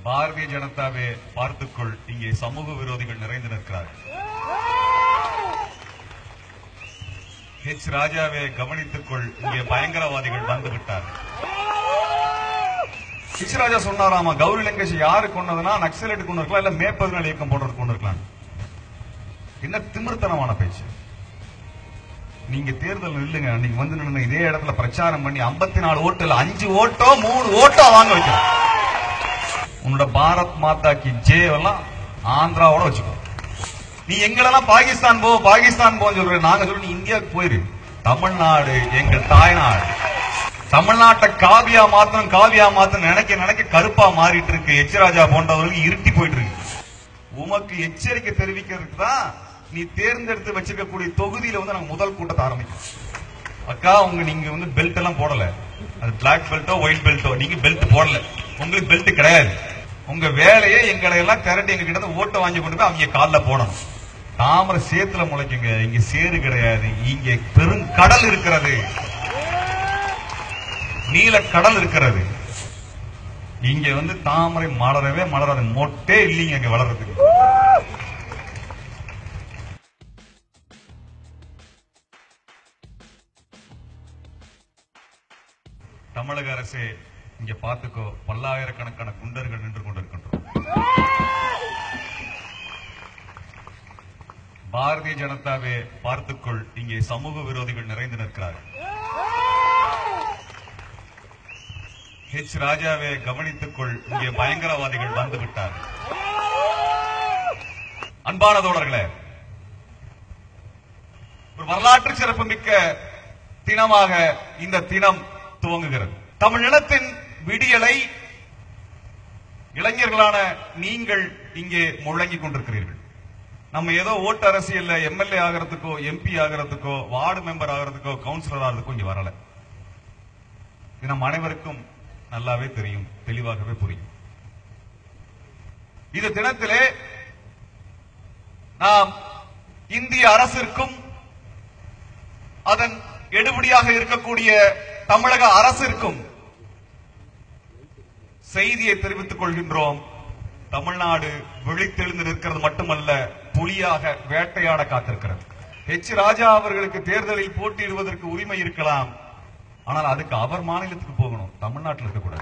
பாரதிய ஜனதாவே பார்த்துக்கொள் இங்கே சமூக விரோதிகள் நிறைந்து நிற்கிறார்கள் ஹெச் ராஜாவே கவனித்துக்கொள் இங்கே பயங்கரவாதிகள் வந்து விட்டார்கள் ஹெச் ராஜா சொன்னாராமா கௌரி லங்கேஷ் யாரு கொண்டதுன்னா நக்சலைட் கொண்டு இருக்கலாம் இல்ல மேற்பதினாள் இயக்கம் போடுறது கொண்டு இருக்கலாம் என்ன திமிர்த்தனமான பேச்சு நீங்க தேர்தல் நில்லுங்க அன்னைக்கு வந்து நின்று இதே இடத்துல பிரச்சாரம் பண்ணி 54 நாலு ஓட்டுல அஞ்சு ஓட்டோ மூணு ஓட்டோ வாங்க வைக்கணும் உன்னோட பாரத் மாதா கி ஜே எல்லாம் ஆந்திராவோட வச்சுக்கோ நீ எங்களெல்லாம் பாகிஸ்தான் போ பாகிஸ்தான் போன்னு சொல்ற நாங்க சொல்ல நீ இந்தியாவுக்கு போயிரு தமிழ்நாடு எங்கள் தாய்நாடு தமிழ்நாட்டை காவியா மாத்தணும் காவியா மாத்தணும் நினைக்க நினைக்க கருப்பா மாறிட்டு இருக்கு எச் ராஜா போன்றவர்களுக்கு இருட்டி போயிட்டு இருக்கு உமக்கு எச்சரிக்கை தெரிவிக்கிறதுக்கு தான் நீ தேர்ந்தெடுத்து வச்சிருக்கக்கூடிய தொகுதியில வந்து நாங்க முதல் கூட்டத்தை ஆரம்பிக்கிறோம் அக்கா உங்க நீங்க வந்து பெல்ட் எல்லாம் போடல அது பிளாக் பெல்ட்டோ ஒயிட் பெல்ட்டோ நீங்க பெல்ட் போடல உங்களுக்கு பெல்ட் கிடையாது உங்க வேலையே எங்களை எல்லாம் திரட்டி எங்க கிட்ட இருந்து ஓட்டை வாங்கி கொண்டு போய் அவங்க கால்ல போடணும் தாமரை சேத்துல முளைக்குங்க இங்க சேரு கிடையாது இங்க பெருங்கடல் இருக்கிறது நீல கடல் இருக்கிறது இங்க வந்து தாமரை மலரவே மலராது மொட்டே இல்லைங்க இங்க வளர்றதுக்கு தமிழக அரசே இங்க பாத்துக்கோ பல்லாயிரக்கணக்கான குண்டர்கள் நின்று கொண்டிருக்கின்றோம் பாரதிய ஜனதாவே பார்த்துக்கொள் இங்கே சமூக விரோதிகள் நிறைந்து நிற்கிறார்கள் ஹெச் ராஜாவே கவனித்துக்கொள் இங்கே பயங்கரவாதிகள் வந்து விட்டார்கள் அன்பான தோழர்களே ஒரு வரலாற்று சிறப்புமிக்க தினமாக இந்த தினம் துவங்குகிறது தமிழினத்தின் விடியலை இளைஞர்களான நீங்கள் இங்கே முழங்கிக் கொண்டிருக்கிறீர்கள் நம்ம ஏதோ ஓட்டு அரசியல்ல எம்எல்ஏ ஆகிறதுக்கோ எம்பி ஆகிறதுக்கோ வார்டு மெம்பர் ஆகிறதுக்கோ கவுன்சிலர் ஆகிறதுக்கோ இங்க வரல இது நம் அனைவருக்கும் நல்லாவே தெரியும் தெளிவாகவே புரியும் இந்த தினத்திலே நாம் இந்திய அரசிற்கும் அதன் எடுபடியாக இருக்கக்கூடிய தமிழக அரசிற்கும் செய்தியை தெரிவித்துக் கொள்கின்றோம் தமிழ்நாடு விழித்தெழுந்து நிற்கிறது மட்டுமல்ல புலியாக வேட்டையாட காத்திருக்கிறது எச் ராஜா அவர்களுக்கு தேர்தலில் போட்டியிடுவதற்கு உரிமை இருக்கலாம் ஆனால் அதுக்கு அவர் மாநிலத்துக்கு போகணும் தமிழ்நாட்டில் இருக்கக்கூடாது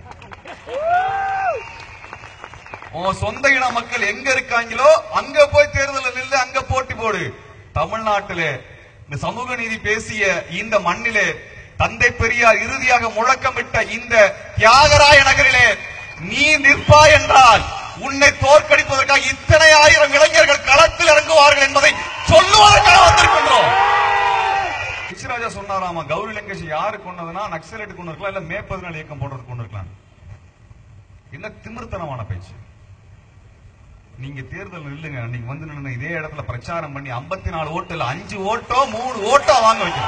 உன் சொந்த இன மக்கள் எங்க இருக்காங்களோ அங்க போய் தேர்தலில் நில்லு அங்க போட்டி போடு தமிழ்நாட்டிலே இந்த சமூக நீதி பேசிய இந்த மண்ணிலே தந்தை பெரியார் இறுதியாக முழக்கமிட்ட இந்த தியாகராய நகரிலே நீ நிற்பாய் என்றால் உன்னை தோற்கடிப்பதற்காக இத்தனை ஆயிரம் இளைஞர்கள் களத்தில் இறங்குவார்கள் என்பதை சொல்லுவதற்காக வந்திருக்கின்றோம் ராஜா சொன்னாராமா கௌரி லங்கேஷ் யாரு கொண்டதுன்னா நக்சலைட் கொண்டு இருக்கலாம் இல்ல மேற்பதினாள் இயக்கம் போடுறது கொண்டு இருக்கலாம் என்ன திமிர்த்தனமான பேச்சு நீங்க தேர்தல் நில்லுங்க அன்னைக்கு வந்து நின்று இதே இடத்துல பிரச்சாரம் பண்ணி 54 நாலு ஓட்டுல அஞ்சு ஓட்டோ மூணு ஓட்டோ வாங்க வைக்கணும்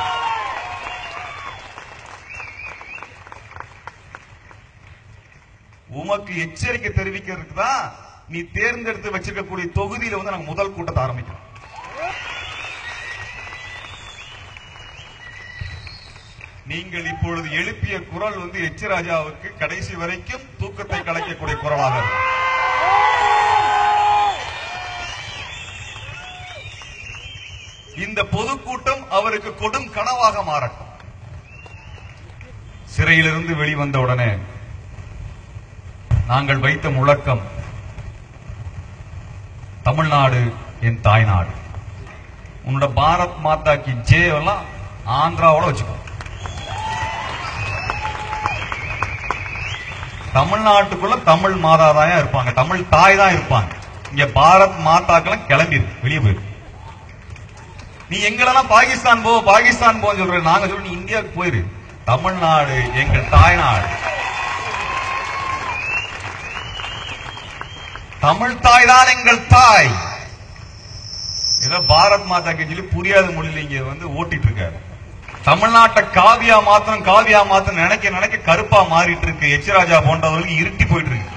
உமக்கு எச்சரிக்கை தெரிவிக்கிறதுக்கு தான் நீ தேர்ந்தெடுத்து வச்சிருக்கக்கூடிய தொகுதியில வந்து நாங்க முதல் கூட்டத்தை ஆரம்பிக்கிறோம் நீங்கள் இப்பொழுது எழுப்பிய குரல் வந்து எச் ராஜாவுக்கு கடைசி வரைக்கும் தூக்கத்தை கலைக்கக்கூடிய குரலாக இருக்கும் இந்த பொதுக்கூட்டம் அவருக்கு கொடும் கனவாக மாறட்டும் சிறையிலிருந்து வெளிவந்த உடனே நாங்கள் வைத்த முழக்கம் தமிழ்நாடு என் தாய்நாடு உன்னோட பாரத் மாதா கி ஜே எல்லாம் ஆந்திராவோட வச்சுக்கோ தமிழ்நாட்டுக்குள்ள தமிழ் மாதா தான் இருப்பாங்க தமிழ் தாய் தான் இருப்பாங்க இங்க பாரத் மாதாக்கெல்லாம் கிளம்பி வெளியே போயிரு நீ எங்களெல்லாம் பாகிஸ்தான் போ பாகிஸ்தான் போன்னு சொல்ற நாங்க சொல்ல நீ இந்தியாவுக்கு போயிரு தமிழ்நாடு எங்கள் தாய்நாடு தமிழ் தாய் தான் எங்கள் தாய் ஏதோ பாரத் மாதா கி சொல்லி புரியாத மொழியில இங்க வந்து ஓட்டிட்டு இருக்காரு தமிழ்நாட்டை காவியா மாத்தணும் காவியா மாத்தணும் நினைக்க நினைக்க கருப்பா மாறிட்டு இருக்கு எச் ராஜா போன்றவர்களுக்கு இருட்டி போயிட்டு இருக்கு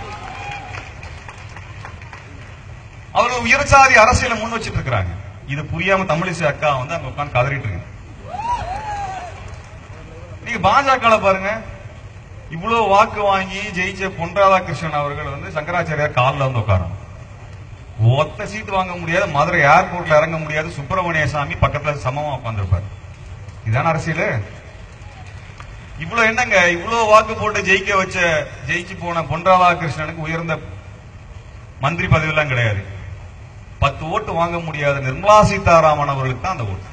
அவர்கள் உயர்சாதி அரசியலை முன் வச்சிட்டு இருக்காங்க இது புரியாம தமிழிசை அக்கா வந்து அங்க உட்கார்ந்து கதறிட்டு இருக்கு நீங்க பாஜக பாருங்க இவ்வளவு வாக்கு வாங்கி ஜெயிச்ச பொன் ராதாகிருஷ்ணன் அவர்கள் வந்து சங்கராச்சாரியார் காலில் வந்து உட்காரணும் ஒத்த சீட்டு வாங்க முடியாது மதுரை ஏர்போர்ட்ல இறங்க முடியாது சுப்பிரமணிய சாமி பக்கத்துல சமமா உட்காந்துருப்பாரு இதான அரசியல் இவ்வளவு என்னங்க இவ்வளவு வாக்கு போட்டு ஜெயிக்க வச்ச ஜெயிச்சு போன பொன் ராதாகிருஷ்ணனுக்கு உயர்ந்த மந்திரி பதவி எல்லாம் கிடையாது பத்து ஓட்டு வாங்க முடியாத நிர்மலா சீதாராமன் அவர்களுக்கு தான் அந்த ஓட்டு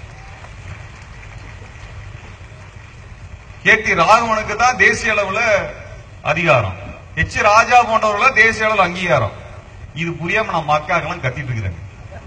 கே டி ராகவனுக்கு தான் தேசிய அளவுல அதிகாரம் எச் ராஜா போன்றவர்கள் தேசிய அளவுல அங்கீகாரம் இது புரியாம நம்ம அக்காக்கெல்லாம் கத்திட்டு இருக்கிறேன்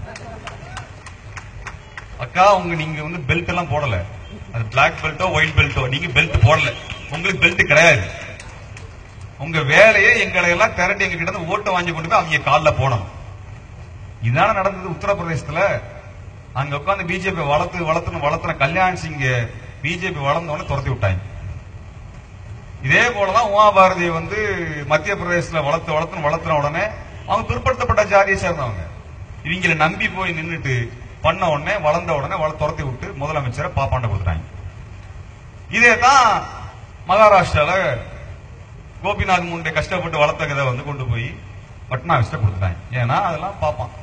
அக்கா உங்க நீங்க வந்து பெல்ட் எல்லாம் போடல அது பிளாக் பெல்ட்டோ ஒயிட் பெல்ட்டோ நீங்க பெல்ட் போடல உங்களுக்கு பெல்ட் கிடையாது உங்க வேலையை எங்களை எல்லாம் திரட்டி எங்க கிட்ட இருந்து ஓட்டு வாங்கி கொண்டு போய் அவங்க காலில் போடணும் இதான நடந்தது உத்தரப்பிரதேசத்துல அங்க உட்காந்து பிஜேபி வளர்த்து வளர்த்துன்னு வளர்த்துன கல்யாண் சிங் பிஜேபி வளர்ந்த உடனே துரத்தி விட்டாங்க இதே போலதான் உமா பாரதியை வந்து மத்திய பிரதேசத்துல வளர்த்து வளர்த்துன்னு வளர்த்துன உடனே அவங்க பிற்படுத்தப்பட்ட ஜாதியை சேர்ந்தவங்க இவங்களை நம்பி போய் நின்னுட்டு பண்ண உடனே வளர்ந்த உடனே வள துரத்தி விட்டு முதலமைச்சரை பாப்பாண்ட கொடுத்துட்டாங்க இதே தான் மகாராஷ்டிரால கோபிநாத் முண்டே கஷ்டப்பட்டு வளர்த்த கதை வந்து கொண்டு போய் பட்னாவிஸ்ட கொடுத்துட்டாங்க ஏன்னா அதெல்லாம் பார்ப்பான்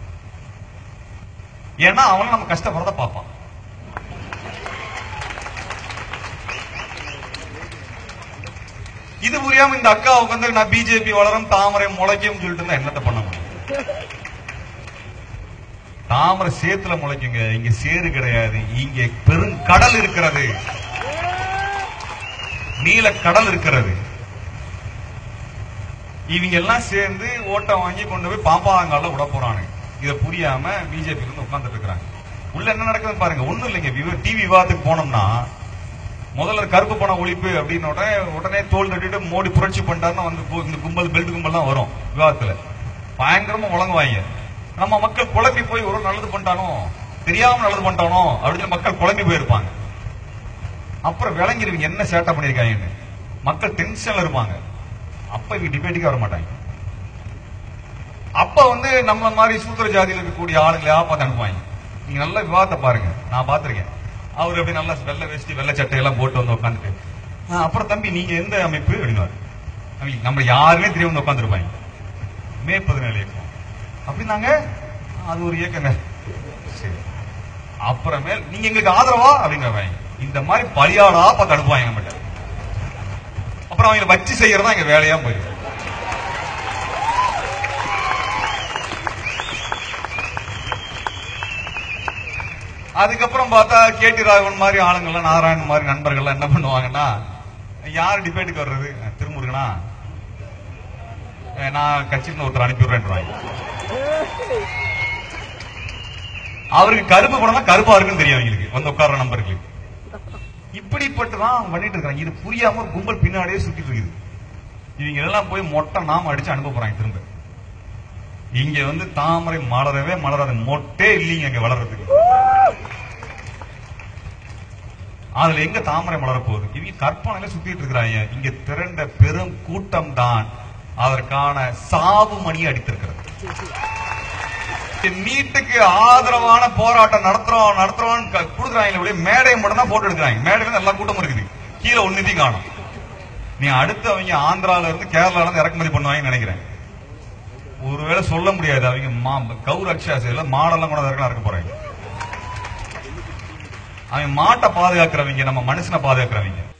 ஏன்னா அவன் நம்ம கஷ்டப்படுறத பார்ப்பான் இது புரியாம இந்த அக்கா உட்காந்து நான் பிஜேபி வளரும் தாமரை முளைக்கும் சொல்லிட்டு இருந்தா என்னத்த பண்ண முடியும் தாமரை சேத்துல முளைக்குங்க இங்க சேரு கிடையாது இங்க பெருங்கடல் இருக்கிறது நீல கடல் இருக்கிறது இவங்க எல்லாம் சேர்ந்து ஓட்டம் வாங்கி கொண்டு போய் பாம்பாங்கால விட போறானு இத புரியாம பிஜேபி வந்து உட்கார்ந்துட்டு இருக்காங்க உள்ள என்ன நடக்குதுன்னு பாருங்க ஒண்ணும் இல்லைங்க டிவி விவாதத்துக்கு போனோம்னா முதல்ல கருப்பு பணம் ஒழிப்பு அப்படின்னு உடனே உடனே தோல் தட்டிட்டு மோடி புரட்சி பண்ணிட்டாருன்னா வந்து கு- இந்த கும்பல் பெல்ட் கும்பல் தான் வரும் விவாதத்துல பயங்கரமா முழங்குவாங்க நம்ம மக்கள் குழம்பி போய் ஒரு நல்லது பண்ணிட்டானோ தெரியாம நல்லது பண்ணிட்டானோ அப்படின்னு சொல்லி மக்கள் குழம்பி போயிருப்பாங்க அப்புறம் விளங்கிருவீங்க என்ன சேட்டை பண்ணிருக்காங்கன்னு மக்கள் டென்ஷன்ல இருப்பாங்க அப்ப இவங்க டிபேட்டுக்கே வர மாட்டாங்க அப்ப வந்து நம்ம மாதிரி சூத்திர ஜாதியில இருக்கக்கூடிய ஆளுங்களா பார்த்து அனுப்புவாங்க நீங்க நல்ல விவாதத்தை பாருங்க நான் பார்த்திருக்கேன் அவர் அப்படி நல்லா வெள்ளை வேஷ்டி வெள்ளை சட்டை எல்லாம் போட்டு வந்து உட்காந்துட்டு அப்புறம் தம்பி நீங்க எந்த அமைப்பு அப்படின்னாரு அவங்களுக்கு நம்ம யாருமே தெரியும் வந்து உட்காந்துருப்பாங்க மே பதினேழு இயக்கம் அப்படின்னாங்க அது ஒரு இயக்கங்க சரி அப்புறமேல் நீங்க எங்களுக்கு ஆதரவா அப்படிங்கிறவாங்க இந்த மாதிரி பலியாளா பார்த்து அனுப்புவாங்க நம்மகிட்ட அப்புறம் அவங்களை வச்சு செய்யறதா எங்க வேலையா போயிடும் அதுக்கப்புறம் பார்த்தா கேடி ராகவன் மாதிரி ஆளுங்கள்லாம் நாராயணன் மாதிரி நண்பர்கள்லாம் என்ன பண்ணுவாங்கன்னா யார் டிபேட்டுக்கு வர்றது திருமுருகனா அஹ் நான் கட்சிக்கு ஒருத்தர் அனுப்பி விடுறேன்றாங்க அவருக்கு கருப்பு படம்னா கருப்பா இருக்குன்னு தெரியும் அவங்களுக்கு வந்து உட்கார்ற நம்பர்களுக்கு இப்படிப்பட்டுதான் அவங்க பண்ணிட்டு இருக்காங்க இது புரியாம ஒரு கும்பல் பின்னாடியே சுத்திட்டு இருக்குது இவங்க எல்லாம் போய் மொட்டை நாம அடிச்சு அனுப்ப போறாங்க திரும்ப இங்க வந்து தாமரை மலரவே மலராது மொட்டே இல்லைங்க இங்க வளர்றதுக்கு அதுல எங்க தாமரை மலர போகுது இவங்க கற்பனையில சுத்திட்டு இருக்கிறாங்க இங்க திரண்ட பெரும் கூட்டம் தான் அதற்கான சாவு மணி அடித்திருக்கிறது நீட்டுக்கு ஆதரவான போராட்டம் நடத்துறோம் நடத்துறோம் கொடுக்குறாங்க ஒழிய மேடையை மட்டும் தான் போட்டு எடுக்கிறாங்க மேடையில எல்லா கூட்டமும் இருக்குது கீழே ஒன்னுதையும் காணும் நீ அடுத்து அவங்க ஆந்திரால இருந்து கேரளால இருந்து இறக்குமதி பண்ணுவாங்கன்னு நினைக்கிறேன் ஒருவேளை சொல்ல முடியாது அவங்க மா- கௌ ரக்ஷாசில மாடெல்லாம் கூட இறக்கலாம் இருக்க போறாங்க அவன் மாட்டை பாதுகாக்கிறவங்க நம்ம மனுஷனை பாதுகாக்கிறவங்க